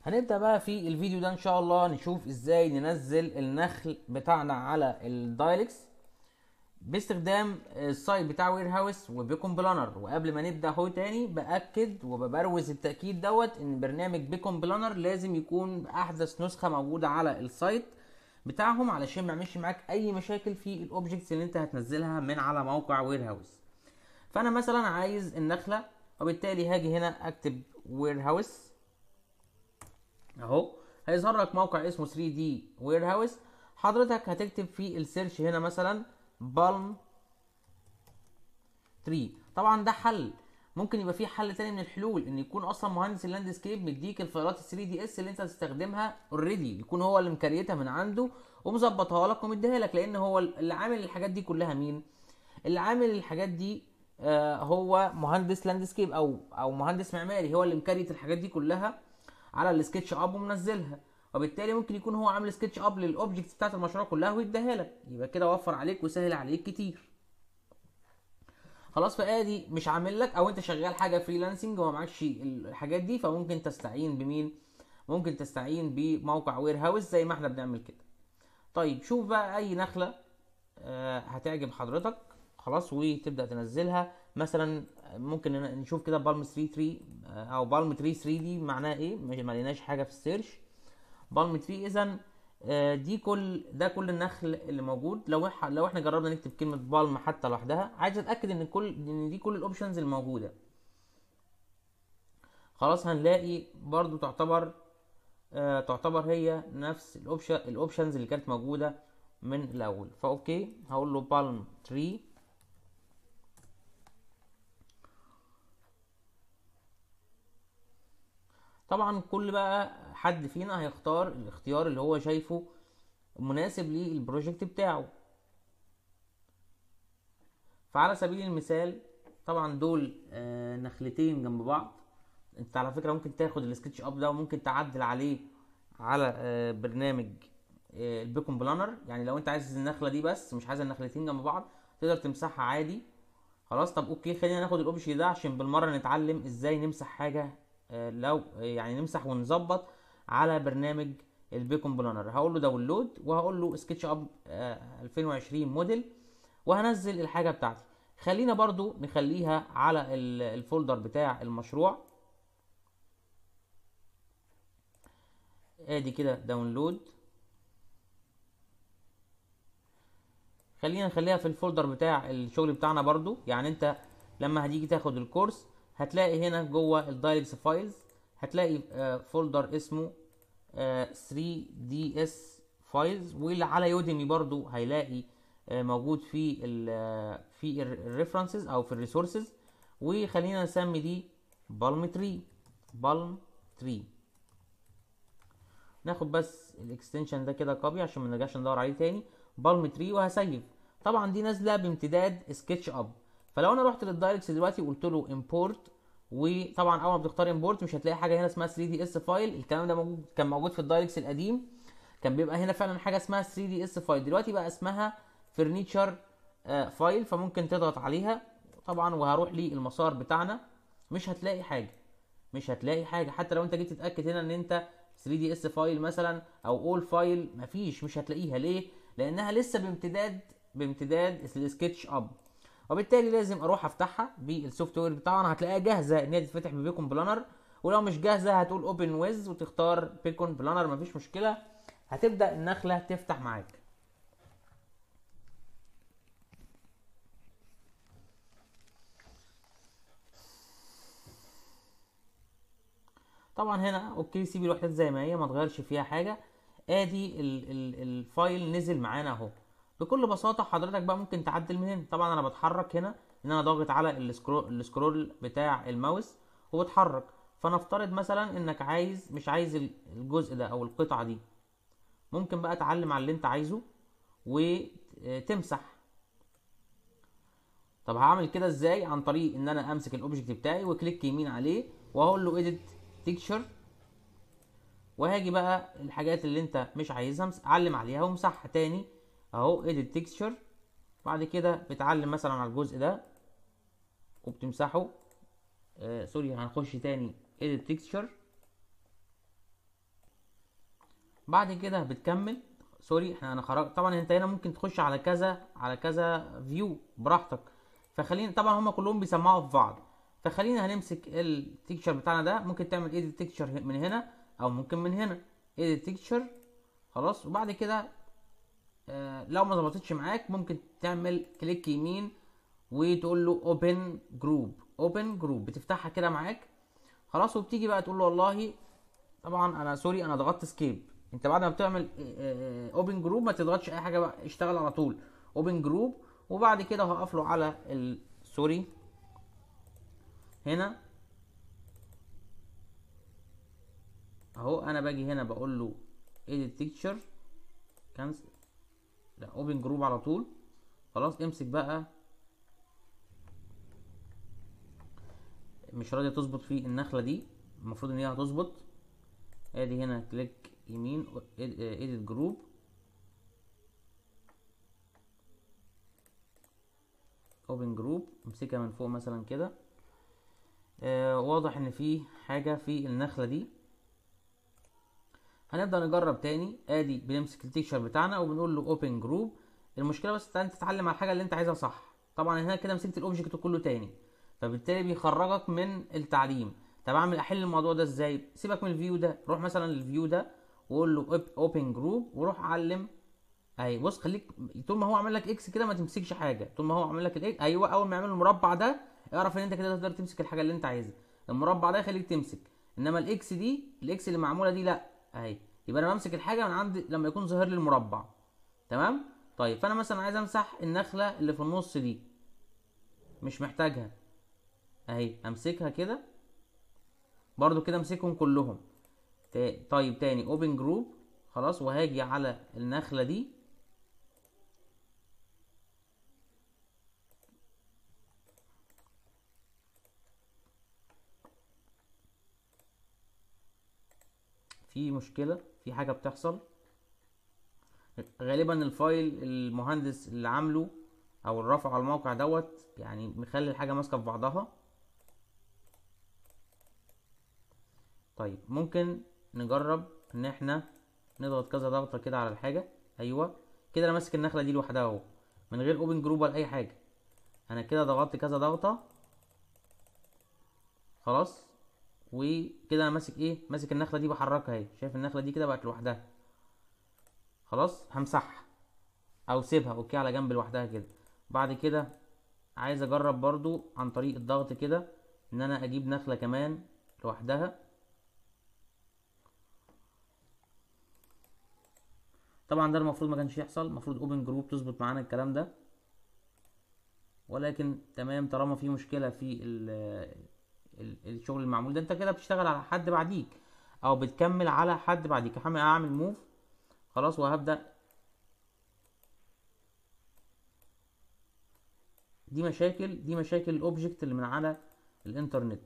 هنبدأ بقى في الفيديو ده ان شاء الله نشوف ازاي ننزل النخل بتاعنا على الدايلكس باستخدام السايت بتاع وير هاوس وبيكون بلانر وقبل ما نبدا اهو تاني باكد وببروز التاكيد دوت ان برنامج بيكون بلانر لازم يكون باحدث نسخه موجوده على السايت بتاعهم علشان ما يعملش معاك اي مشاكل في الاوبجكتس اللي انت هتنزلها من على موقع وير هاوس فانا مثلا عايز النخله وبالتالي هاجي هنا اكتب وير هاوس اهو هيظهر لك موقع اسمه 3 دي وير هاوس حضرتك هتكتب في السيرش هنا مثلا بالم تري طبعا ده حل ممكن يبقى في حل تاني من الحلول ان يكون اصلا مهندس اللاندسكيب مديك الفايلات ال 3 دي اس اللي انت هتستخدمها اوريدي يكون هو اللي مكريتها من عنده ومظبطها لك ومديها لك لان هو اللي عامل الحاجات دي كلها مين اللي عامل الحاجات دي آه هو مهندس لاندسكيب او او مهندس معماري هو اللي مكريت الحاجات دي كلها على السكتش اب ومنزلها وبالتالي ممكن يكون هو عامل سكتش اب للاوبجكتس بتاعت المشروع كلها ويديها لك يبقى كده وفر عليك وسهل عليك كتير خلاص فادي مش عامل لك او انت شغال حاجه فريلانسنج وما معكش الحاجات دي فممكن تستعين بمين ممكن تستعين بموقع وير هاوس زي ما احنا بنعمل كده طيب شوف بقى اي نخله آه هتعجب حضرتك خلاص وتبدا تنزلها مثلا ممكن نشوف كده بالم 3 3 او بالم 3 3 دي معناها ايه ما لقيناش حاجه في السيرش بالم 3 اذا دي كل ده كل النخل اللي موجود لو لو احنا جربنا نكتب كلمه بالم حتى لوحدها عايز اتاكد ان كل ان دي كل الاوبشنز الموجوده خلاص هنلاقي برضو تعتبر آه تعتبر هي نفس الاوبشن الاوبشنز اللي كانت موجوده من الاول فاوكي هقول له بالم 3 طبعا كل بقى حد فينا هيختار الاختيار اللي هو شايفه مناسب للبروجكت بتاعه فعلى سبيل المثال طبعا دول آه نخلتين جنب بعض انت على فكره ممكن تاخد السكتش اب ده وممكن تعدل عليه على آه برنامج آه البيكون بلانر يعني لو انت عايز النخله دي بس مش عايز النخلتين جنب بعض تقدر تمسحها عادي خلاص طب اوكي خلينا ناخد الاوبجكت ده عشان بالمره نتعلم ازاي نمسح حاجه لو يعني نمسح ونظبط على برنامج البيكون بلانر هقول له داونلود وهقول له سكتش اب 2020 موديل وهنزل الحاجه بتاعتي خلينا برضو نخليها على الفولدر بتاع المشروع ادي كده داونلود خلينا نخليها في الفولدر بتاع الشغل بتاعنا برضو يعني انت لما هتيجي تاخد الكورس هتلاقي هنا جوه الدايلكس فايلز هتلاقي فولدر اسمه 3 دي اس فايلز واللي على يوديمي برضو هيلاقي موجود في ال في الريفرنسز او في الريسورسز وخلينا نسمي دي بالم 3 بالم 3 ناخد بس الاكستنشن ده كده كوبي عشان ما نرجعش ندور عليه تاني بالم 3 وهسيف طبعا دي نازله بامتداد سكتش اب فلو انا رحت للدايركس دلوقتي وقلت له امبورت وطبعا اول ما بتختار امبورت مش هتلاقي حاجه هنا اسمها 3 دي اس فايل الكلام ده موجود كان موجود في الدايركس القديم كان بيبقى هنا فعلا حاجه اسمها 3 دي اس فايل دلوقتي بقى اسمها فرنيتشر فايل فممكن تضغط عليها طبعا وهروح للمسار بتاعنا مش هتلاقي حاجه مش هتلاقي حاجه حتى لو انت جيت تتاكد هنا ان انت 3 دي اس فايل مثلا او اول فايل مفيش مش هتلاقيها ليه لانها لسه بامتداد بامتداد السكتش اب وبالتالي لازم اروح افتحها بالسوفت وير بتاعنا هتلاقيها جاهزه ان هي تتفتح ببيكون بلانر ولو مش جاهزه هتقول اوبن ويز وتختار بيكون بلانر مفيش مشكله هتبدا النخله تفتح معاك طبعا هنا اوكي سيب الوحدات زي ما هي ما تغيرش فيها حاجه ادي ال ال الفايل نزل معانا اهو بكل بساطه حضرتك بقى ممكن تعدل من هنا طبعا انا بتحرك هنا ان انا ضاغط على السكرول السكرول بتاع الماوس وبتحرك فنفترض مثلا انك عايز مش عايز الجزء ده او القطعه دي ممكن بقى تعلم على اللي انت عايزه وتمسح طب هعمل كده ازاي عن طريق ان انا امسك الاوبجكت بتاعي وكليك يمين عليه واقول له edit texture وهاجي بقى الحاجات اللي انت مش عايزها علم عليها وامسحها تاني اهو edit texture بعد كده بتعلم مثلا على الجزء ده وبتمسحه آه سوري هنخش تاني edit texture بعد كده بتكمل سوري احنا انا خرج طبعا انت هنا ممكن تخش على كذا على كذا فيو براحتك فخلينا طبعا هما كلهم بيسمعوا في بعض فخلينا هنمسك التكتشر بتاعنا ده ممكن تعمل ايديت تكتشر من هنا او ممكن من هنا ايديت تكتشر خلاص وبعد كده آه لو ما ظبطتش معاك ممكن تعمل كليك يمين وتقول له اوبن جروب اوبن جروب بتفتحها كده معاك خلاص وبتيجي بقى تقول له والله طبعا انا سوري انا ضغطت سكيب انت بعد ما بتعمل اوبن جروب ما تضغطش اي حاجه بقى اشتغل على طول اوبن جروب وبعد كده هقف له على ال- سوري هنا اهو انا باجي هنا بقول له edit picture كانسل لا اوبن جروب على طول خلاص امسك بقى مش راضيه تظبط في النخله دي المفروض ان هي هتظبط ادي هنا كليك يمين edit جروب اوبن جروب امسكها من فوق مثلا كده آه واضح ان في حاجه في النخله دي هنبدا نجرب تاني ادي بنمسك التيكشر بتاعنا وبنقول له اوبن جروب المشكله بس انت تتعلم على الحاجه اللي انت عايزها صح طبعا هنا كده مسكت الاوبجكت كله تاني فبالتالي بيخرجك من التعليم طب اعمل احل الموضوع ده ازاي سيبك من الفيو ده روح مثلا للفيو ده وقول له اوبن جروب وروح علم اهي بص خليك طول ما هو عامل لك اكس كده ما تمسكش حاجه طول ما هو عامل لك الاكس ايوه اول ما يعمل المربع ده اعرف ان انت كده تقدر تمسك الحاجه اللي انت عايزها المربع ده يخليك تمسك انما الاكس دي الاكس اللي معموله دي لا اهي يبقى انا بمسك الحاجه من عند لما يكون ظاهر لي المربع تمام طيب فانا مثلا عايز امسح النخله اللي في النص دي مش محتاجها اهي امسكها كده برضو كده امسكهم كلهم تا- طيب تاني اوبن جروب خلاص وهاجي على النخله دي في مشكله في حاجه بتحصل غالبا الفايل المهندس اللي عامله او اللي رافعه على الموقع دوت يعني مخلي الحاجه ماسكه في بعضها طيب ممكن نجرب ان احنا نضغط كذا ضغطه كده على الحاجه ايوه كده انا ماسك النخله دي لوحدها اهو من غير اوبن جروب ولا اي حاجه انا كده ضغطت كذا ضغطه خلاص وكده انا ماسك ايه ماسك النخله دي بحركها اهي شايف النخله دي كده بقت لوحدها خلاص همسحها او سيبها اوكي على جنب لوحدها كده بعد كده عايز اجرب برضو عن طريق الضغط كده ان انا اجيب نخله كمان لوحدها طبعا ده المفروض ما كانش يحصل المفروض اوبن جروب تظبط معانا الكلام ده ولكن تمام طالما في مشكله في ال- ال- الشغل المعمول ده انت كده بتشتغل على حد بعديك او بتكمل على حد بعديك هعمل اعمل موف خلاص وهبدا دي مشاكل دي مشاكل الاوبجكت اللي من على الانترنت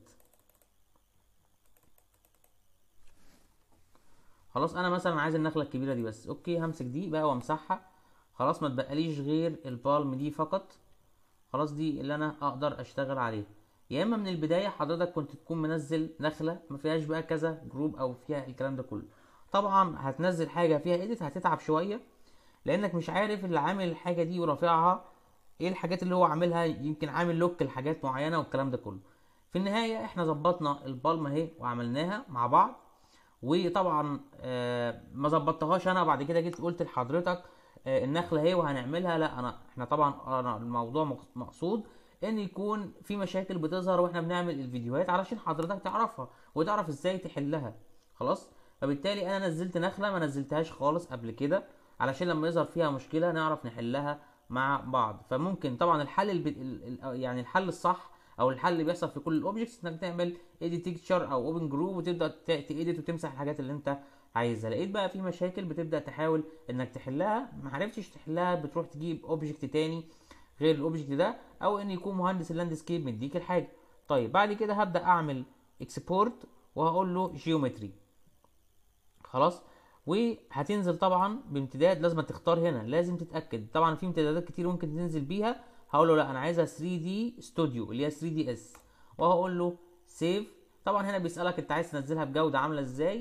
خلاص انا مثلا عايز النخله الكبيره دي بس اوكي همسك دي بقى وامسحها خلاص ما تبقاليش غير البالم دي فقط خلاص دي اللي انا اقدر اشتغل عليها يا اما من البدايه حضرتك كنت تكون منزل نخله ما فيهاش بقى كذا جروب او فيها الكلام ده كله طبعا هتنزل حاجه فيها ايديت هتتعب شويه لانك مش عارف اللي عامل الحاجه دي ورافعها ايه الحاجات اللي هو عاملها يمكن عامل لوك لحاجات معينه والكلام ده كله في النهايه احنا ظبطنا البالم اهي وعملناها مع بعض وطبعا آه، ما ظبطتهاش انا بعد كده جيت قلت لحضرتك آه، النخله اهي وهنعملها لا انا احنا طبعا انا الموضوع مق- مقصود ان يكون في مشاكل بتظهر واحنا بنعمل الفيديوهات علشان حضرتك تعرفها وتعرف ازاي تحلها خلاص فبالتالي انا نزلت نخله ما نزلتهاش خالص قبل كده علشان لما يظهر فيها مشكله نعرف نحلها مع بعض فممكن طبعا الحل الب... ال- ال- يعني الحل الصح او الحل اللي بيحصل في كل الاوبجكتس انك تعمل edit texture او اوبن جروب وتبدا تedit وتمسح الحاجات اللي انت عايزها لقيت بقى في مشاكل بتبدا تحاول انك تحلها ما عرفتش تحلها بتروح تجيب اوبجكت تاني غير الاوبجكت ده او ان يكون مهندس اللاندسكيب مديك الحاجه طيب بعد كده هبدا اعمل اكسبورت وهقول له جيومتري خلاص وهتنزل طبعا بامتداد لازم تختار هنا لازم تتاكد طبعا في امتدادات كتير ممكن تنزل بيها هقول له لا انا عايزها 3 دي ستوديو اللي هي 3 دي اس وهقول له سيف طبعا هنا بيسالك انت عايز تنزلها بجوده عامله ازاي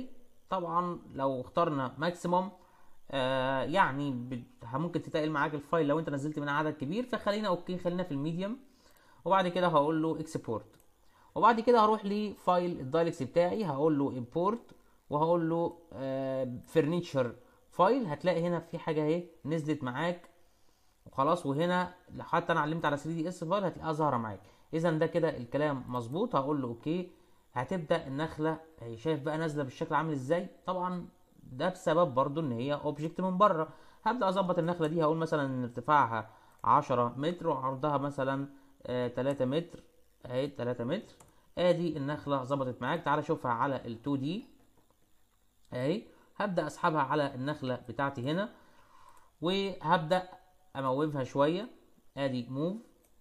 طبعا لو اخترنا ماكسيموم آه يعني بت- ممكن تتقل معاك الفايل لو انت نزلت منها عدد كبير فخلينا اوكي خلينا في الميديوم وبعد كده هقول له اكسبورت وبعد كده هروح لفايل الدايلكس بتاعي هقول له امبورت وهقول له فرنيتشر فايل هتلاقي هنا في حاجه اهي نزلت معاك وخلاص وهنا حتى انا علمت على 3 دي اس فايل هتلاقيها ظاهره معاك اذا ده كده الكلام مظبوط هقول له اوكي هتبدا النخله هي شايف بقى نازله بالشكل عامل ازاي طبعا ده بسبب برضو ان هي اوبجكت من بره هبدا اظبط النخله دي هقول مثلا ان ارتفاعها 10 متر وعرضها مثلا آه 3 متر اهي 3 متر ادي النخله ظبطت معاك تعال شوفها على ال 2 دي اهي هبدا اسحبها على النخله بتاعتي هنا وهبدا اموفها شويه ادي موف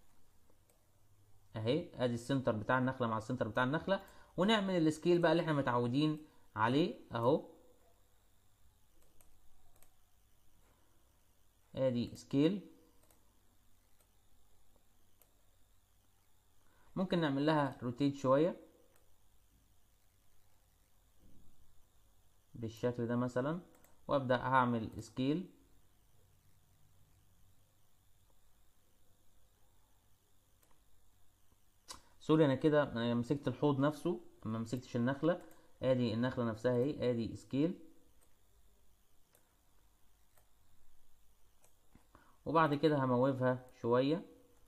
اهي ادي السنتر بتاع النخله مع السنتر بتاع النخله ونعمل السكيل بقى اللي احنا متعودين عليه اهو ادي سكيل ممكن نعمل لها روتيت شويه بالشكل ده مثلا وابدا هعمل سكيل سوري انا كده أنا مسكت الحوض نفسه ما مسكتش النخله ادي النخله نفسها اهي ادي سكيل وبعد كده هموفها شويه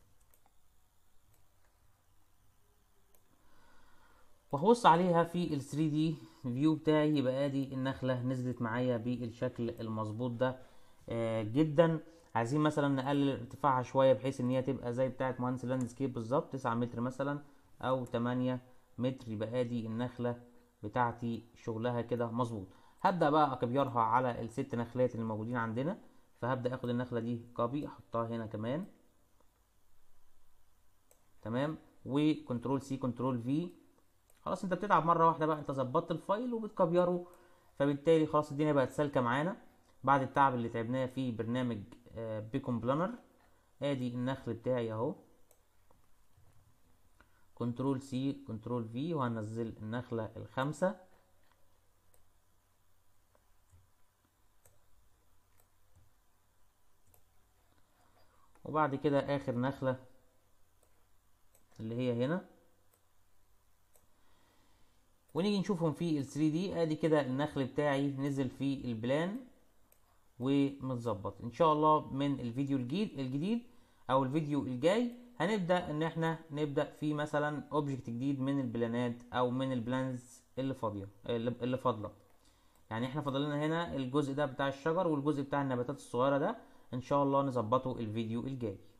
وهبص عليها في ال 3 دي فيو بتاعي يبقى ادي النخله نزلت معايا بالشكل المظبوط ده آه جدا عايزين مثلا نقلل ارتفاعها شويه بحيث ان هي تبقى زي بتاعه مهندس اللاندسكيب بالظبط 9 متر مثلا او 8 متر يبقى ادي النخله بتاعتي شغلها كده مظبوط هبدا بقى اكبيرها على الست نخلات اللي موجودين عندنا فهبدا اخد النخله دي كوبي احطها هنا كمان تمام وكنترول سي كنترول في خلاص انت بتتعب مره واحده بقى انت ظبطت الفايل وبتكبيره فبالتالي خلاص الدنيا بقت سالكه معانا بعد التعب اللي تعبناه في برنامج بيكون بلانر ادي النخل بتاعي اهو كنترول سي كنترول في وهنزل النخله الخامسه وبعد كده اخر نخله اللي هي هنا ونيجي نشوفهم في ال 3 دي ادي كده النخل بتاعي نزل في البلان ومتظبط ان شاء الله من الفيديو الجديد الجديد او الفيديو الجاي هنبدا ان احنا نبدا في مثلا اوبجكت جديد من البلانات او من البلانز اللي فاضيه اللي فاضله يعني احنا فاضل لنا هنا الجزء ده بتاع الشجر والجزء بتاع النباتات الصغيره ده ان شاء الله نظبطه الفيديو الجاي